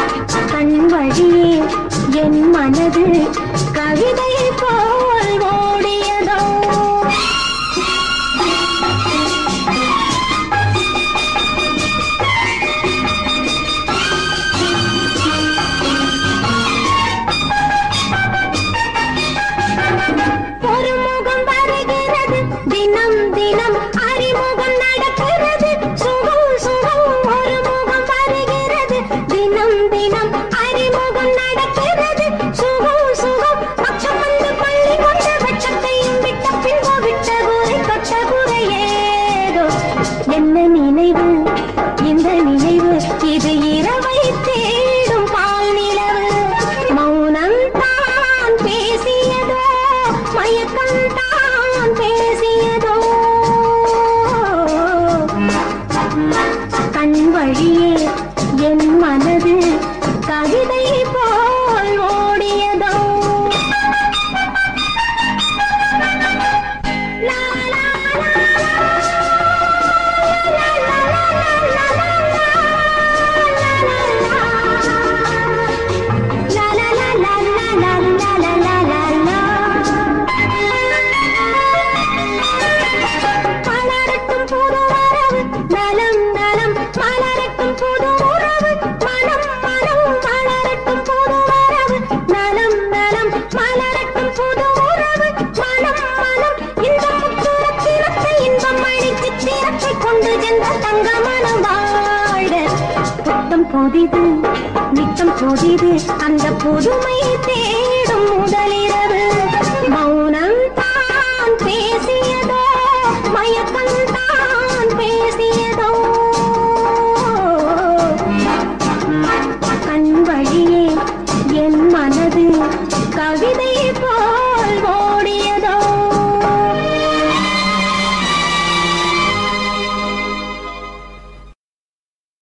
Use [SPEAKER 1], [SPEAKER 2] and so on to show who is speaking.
[SPEAKER 1] கண் வழியே என் மனது கவிதை போல் ஓடியதோ ஒரு முகம் வருகிறது தினம் தினம் அறிமுகம் நடக்கிறது சுகம் சுகம் ஒரு முகம் வருகிறது தினம் தினம் அறிமுகம் நடக்கிறது சுகம் சுகம் பக்கம் வந்து பள்ளி கொண்ட பட்சத்தையும் விட்ட பின்பு விட்ட குறை தொட்ட குறையேதோ என்ன நினைவு இந்த நினைவு இது இரவை தேடும் பால் நிலவு மௌனம் தான் பேசியதோ மயக்கம் தான் பேசியதோ கண் வழியே என் மனது கவிதை போல் ஓடியதோ லா, லா, லா, லா, லா, லா, லா, லா, லா, லா, லா, லா, லா. மலரட்டும் புது வரவு நலம் நலம் மலரட்டும் புது உறவு மனம் மனம் மலரட்டும் புது வரவு நலம் நலம் மலரட்டும் புது உறவு மனம் மனம் இந்த முத்துரத்தினத்தை இன்பம் அழித்து திறத்தை கொண்டு சென்ற தங்க மனம் வாழ புத்தம் புதிது நித்தம் புதிது அந்த புதுமை தேடும் முதலிரவு மௌனம் தான் பேசியதோ மயக்கம் தான் பேசியதோ கண் வழியே என் மனது கவிதை போ